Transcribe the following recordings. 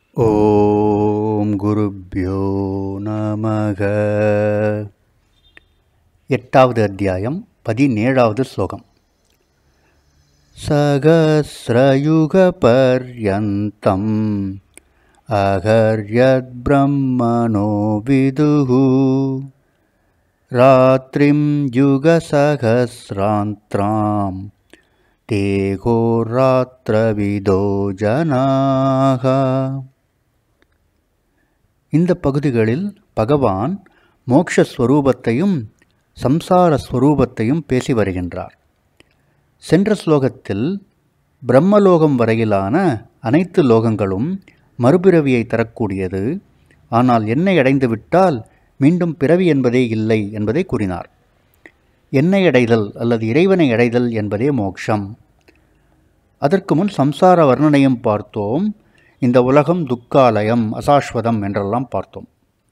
ஓம் குருப்யோ நமக எட்டாவது அத்தியாயம் பதினேழாவது ஸ்லோகம் சகசிரயுக பர்யந்தம் அகர்யத் பிரம்மணோ விதுஹு ராத்திரிம் யுகசகசிராந்திராம் தேகோராத்திரவிதோ ஜனாக இந்த பகுதிகளில் பகவான் மோக்ஷஸ்வரூபத்தையும் சம்சார ஸ்வரூபத்தையும் பேசி வருகின்றார் சென்ற ஸ்லோகத்தில் பிரம்மலோகம் வரையிலான அனைத்து லோகங்களும் மறுபிறவியை தரக்கூடியது ஆனால் என்னை அடைந்துவிட்டால் மீண்டும் பிறவி என்பதே இல்லை என்பதை கூறினார் என்னை அடைதல் அல்லது இறைவனை அடைதல் என்பதே மோக்ஷம் அதற்கு முன் சம்சார வர்ணனையும் பார்த்தோம் இந்த உலகம் துக்காலயம் அசாஸ்வதம் என்றெல்லாம் பார்த்தோம்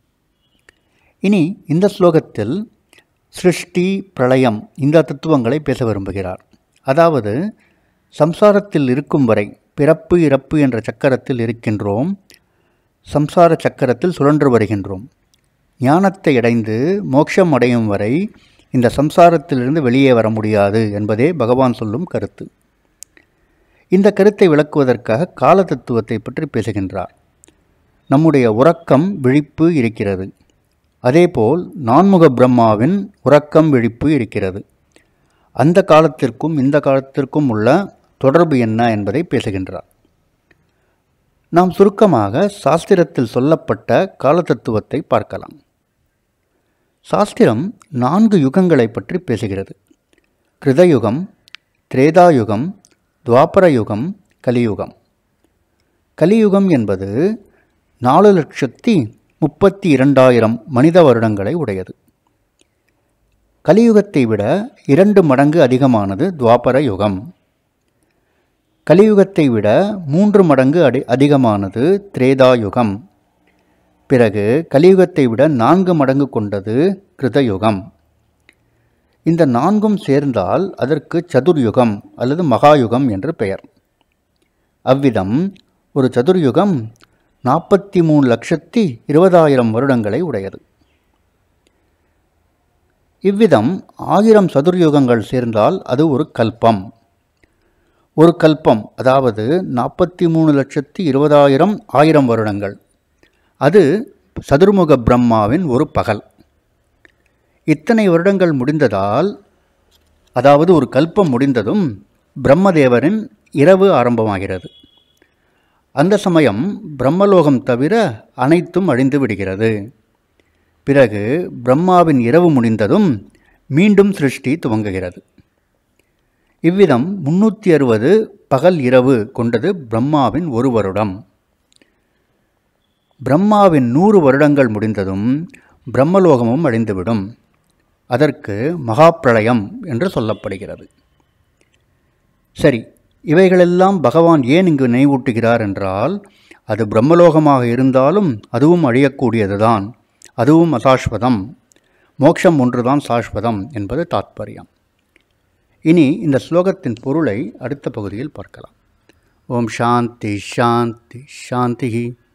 இனி இந்த ஸ்லோகத்தில் சிருஷ்டி பிரளயம் இந்த தத்துவங்களை பேச விரும்புகிறார் அதாவது சம்சாரத்தில் இருக்கும் வரை பிறப்பு இறப்பு என்ற சக்கரத்தில் இருக்கின்றோம் சம்சார சக்கரத்தில் சுழன்று வருகின்றோம் ஞானத்தை அடைந்து மோட்சம் அடையும் வரை இந்த சம்சாரத்திலிருந்து வெளியே வர முடியாது என்பதே பகவான் சொல்லும் கருத்து இந்த கருத்தை விளக்குவதற்காக கால தத்துவத்தை பற்றி பேசுகின்றார் நம்முடைய உறக்கம் விழிப்பு இருக்கிறது அதேபோல் நான்முக பிரம்மாவின் உறக்கம் விழிப்பு இருக்கிறது அந்த காலத்திற்கும் இந்த காலத்திற்கும் உள்ள தொடர்பு என்ன என்பதை பேசுகின்றார் நாம் சுருக்கமாக சாஸ்திரத்தில் சொல்லப்பட்ட கால தத்துவத்தை பார்க்கலாம் சாஸ்திரம் நான்கு யுகங்களை பற்றி பேசுகிறது கிருதயுகம் திரேதாயுகம் துவாபர யுகம் கலியுகம் கலியுகம் என்பது நாலு லட்சத்தி முப்பத்தி இரண்டாயிரம் மனித வருடங்களை உடையது கலியுகத்தை விட இரண்டு மடங்கு அதிகமானது துவாபர யுகம் கலியுகத்தை விட மூன்று மடங்கு அடி அதிகமானது திரேதாயுகம் பிறகு கலியுகத்தை விட நான்கு மடங்கு கொண்டது கிருதயுகம் இந்த நான்கும் சேர்ந்தால் அதற்கு சதுர்யுகம் அல்லது மகாயுகம் என்று பெயர் அவ்விதம் ஒரு சதுர்யுகம் நாற்பத்தி மூணு லட்சத்தி இருபதாயிரம் வருடங்களை உடையது இவ்விதம் ஆயிரம் சதுர்யுகங்கள் சேர்ந்தால் அது ஒரு கல்பம் ஒரு கல்பம் அதாவது நாற்பத்தி மூணு லட்சத்தி இருபதாயிரம் ஆயிரம் வருடங்கள் அது சதுர்முக பிரம்மாவின் ஒரு பகல் இத்தனை வருடங்கள் முடிந்ததால் அதாவது ஒரு கல்பம் முடிந்ததும் பிரம்மதேவரின் இரவு ஆரம்பமாகிறது அந்த சமயம் பிரம்மலோகம் தவிர அனைத்தும் அழிந்து விடுகிறது பிறகு பிரம்மாவின் இரவு முடிந்ததும் மீண்டும் சிருஷ்டி துவங்குகிறது இவ்விதம் முன்னூற்றி அறுபது பகல் இரவு கொண்டது பிரம்மாவின் ஒரு வருடம் பிரம்மாவின் நூறு வருடங்கள் முடிந்ததும் பிரம்மலோகமும் அழிந்துவிடும் அதற்கு மகாப்பிரளயம் என்று சொல்லப்படுகிறது சரி இவைகளெல்லாம் பகவான் ஏன் இங்கு நினைவூட்டுகிறார் என்றால் அது பிரம்மலோகமாக இருந்தாலும் அதுவும் அழியக்கூடியதுதான் அதுவும் அசாஸ்வதம் மோட்சம் ஒன்றுதான் சாஸ்வதம் என்பது தாத்பரியம் இனி இந்த ஸ்லோகத்தின் பொருளை அடுத்த பகுதியில் பார்க்கலாம் ஓம் சாந்தி ஷாந்தி ஷாந்தி